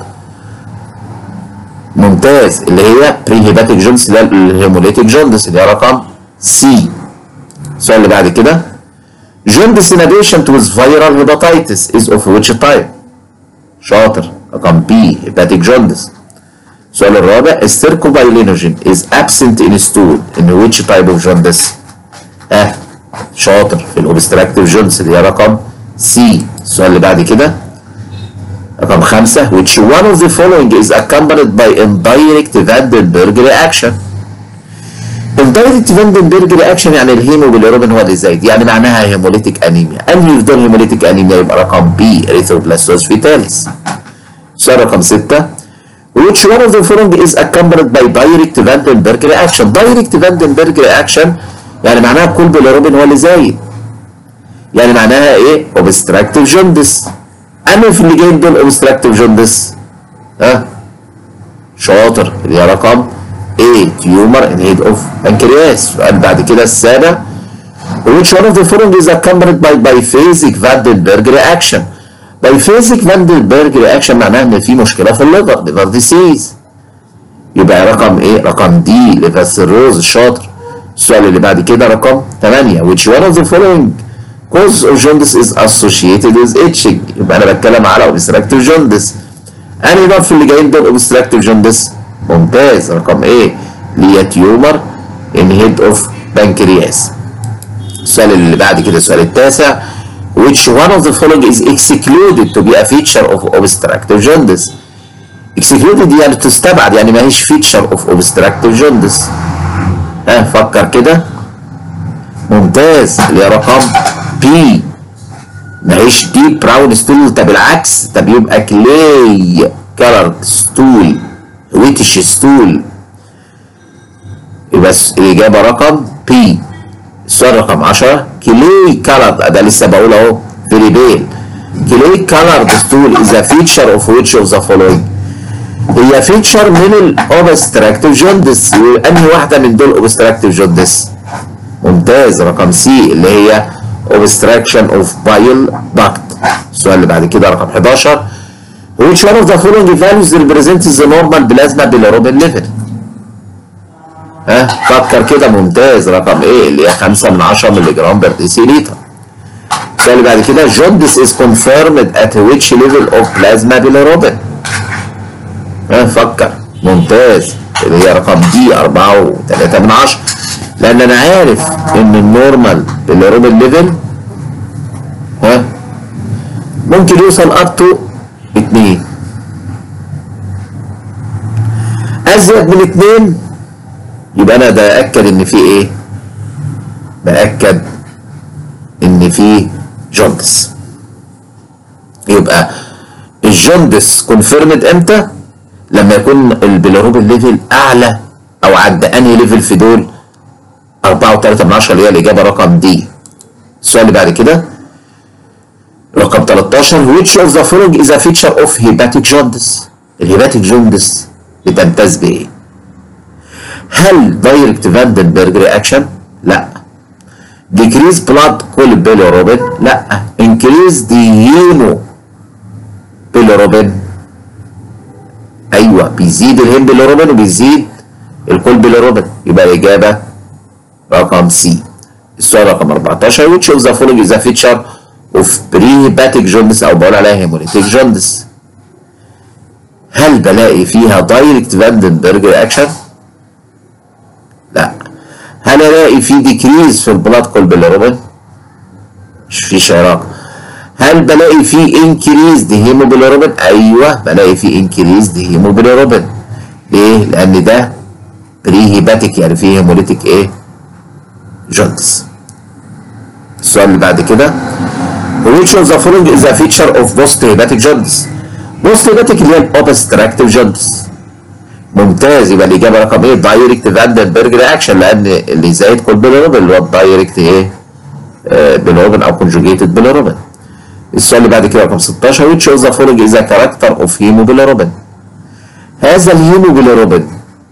ممتاز اللي هي بري هيباتيك جوندس اللي هي الهيموليتيك جوندس اللي هي رقم سي السؤال اللي بعد كده جوندس in a patient with viral hepatitis is of which type شاطر رقم بي هيباتيك جوندس السؤال الرابع السيركوبايلينوجين is absent in stool in which type of jaundice اه شاطر في الاوبستراكتيف جوندس اللي هي رقم سي السؤال اللي بعد كده رقم خمسة which one of the following is accompanied by indirect Vandenberg reaction indirect Vandenberg reaction يعني الهيموجلوبين هو اللي زايد يعني معناها هيموليتيك انيميا انهي يفضل هيموليتيك انيميا يبقى رقم بي اريثروبلاستوز فيتاليس السؤال رقم ستة which one of the following is accompanied by direct Vandenberg reaction direct Vandenberg reaction يعني معناها كل بيليروبين هو اللي زايد يعني معناها ايه obstructive jaundice انا في اللي جايين دول obstructive jaundice ها شاطر اللي هي رقم A tumor in head of pancreas السؤال بعد كده السابع which one of the following is accompanied by biphasic Vandenberg reaction biphasic Vandenberg reaction معناها ان في مشكله في الليفر ليفر ديسيز يبقى رقم ايه رقم دي ليفر سيروز الشاطر السؤال اللي بعد كده رقم 8 which one of the following cause of jaundice is associated with itching يبقى انا بتكلم على obstructive jaundice انهي نوع في اللي جايين دول obstructive jaundice ممتاز رقم ايه اللي هي تيومر in head of pancreas السؤال اللي بعد كده السؤال التاسع which one of the following is excluded to be a feature of obstructive jaundice excluded دي يعني تستبعد يعني ما هيش feature of obstructive jaundice ها فكر كده ممتاز اللي هي رقم بي ما هيش دي براون ستول طب بالعكس طب يبقى كلاي كلر ستول ويتش ستول يبقى الإجابة رقم بي السؤال رقم 10 كلاي كلر ده لسه بقول اهو فيري بيل كلاي كلر ستول is a feature of which of the following هي فيتشر من الاوبستراكتيف جوندس انهي واحده من دول اوبستراكتيف جوندس ممتاز رقم سي اللي هي obstruction of bile duct السؤال اللي بعد كده رقم 11 which one of the following values represents the normal plasma bilirubin level ها فكر كده ممتاز رقم ايه اللي هي 5 من 10 مللي جرام بر ديسيليتر السؤال اللي بعد كده jaundice is confirmed at which level of plasma bilirubin ها فكر ممتاز اللي هي رقم دي 4 و3 من 10 لان انا عارف ان النورمال بالروبن ليفل ها ممكن يوصل اب تو 2 ازيد من 2 يبقى انا باكد ان في ايه باكد ان في جوندس يبقى الجوندس كونفيرمد امتى لما يكون البيلروبين ليفل اعلى او عند انهي ليفل في دول 4 و3 من 10 اللي هي الاجابه رقم دي السؤال اللي بعد كده رقم 13 which of the following is a feature of hepatic jaundice الهيباتيك جوندس بتمتاز بايه هل دايركت فاندنبرج رياكشن لا decrease blood bilirubin لا increase the hemo bilirubin ايوه بيزيد الهيم bilirubin وبيزيد الكول bilirubin يبقى الاجابه رقم سي السؤال رقم 14 which of the following is a feature of pre-hepatic jaundice او بقول عليها hemolytic jaundice هل بلاقي فيها دايركت فاندنبرج رياكشن؟ لا هل الاقي في ديكريز في البلاد كول بالروبين؟ مش فيش علاقه هل بلاقي في انكريز دي هيموبيليروبين؟ ايوه بلاقي في انكريز دي هيموبيليروبين ليه؟ لان ده بري هيباتيك يعني فيه هيموليتيك ايه؟ جوندس السؤال اللي بعد كده which of the following is a feature of post hepatic jaundice post hepatic اللي هي الاوبستراكتيف جوندس ممتاز يبقى الاجابه رقم ايه دايركت فاندنبرج رياكشن لان اللي زايد كل بالروبن اللي هو الدايركت ايه آه بالروبن او كونجوجيتد بالروبن السؤال اللي بعد كده رقم 16 which of the following is a character of hemobilirubin هذا الهيموبيليروبين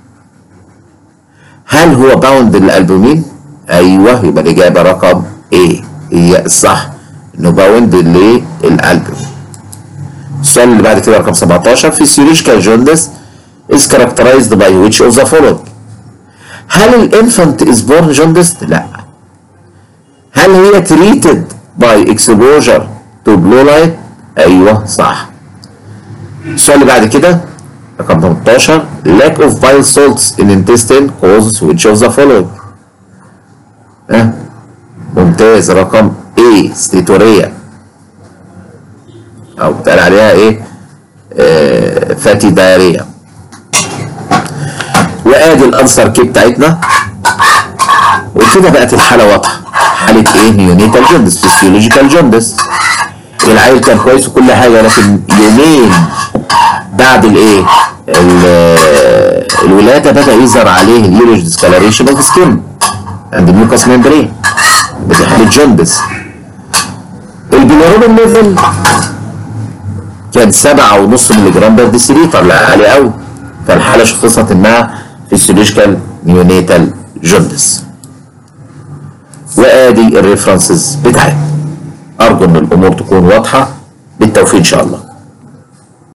هل هو باوند للالبومين؟ ايوه يبقى الاجابه رقم ايه هي الصح انه باوند للالبومين السؤال اللي بعد كده رقم 17 physiological jaundice is characterized by which of the following هل الانفانت is born jaundiced؟ لا هل هي treated by exposure to blue light؟ ايوه صح السؤال اللي بعد كده رقم 18 lack of bile salts in intestine causes which of the following ها ممتاز رقم A ستيتوريا او بتقال عليها ايه آه فاتي دايريا وادي الانسر كي بتاعتنا وكده بقت الحاله واضحه حاله ايه نيونيتال جوندس فيسيولوجيكال جوندس العيل كان كويس وكل حاجه لكن يومين بعد الايه الولاده بدا يظهر عليه اليوريج ديسكالريشن اوف سكين عند ميوكاس ميمبرين دي حاله جوندس البيليروبين ليفل كان سبعة ونص مللي جرام بر ديسيليتر لا عالي قوي فالحاله شخصت انها فيسيولوجيكال نيونيتال جوندس وادي الريفرنسز بتاعتنا ارجو ان الامور تكون واضحه بالتوفيق ان شاء الله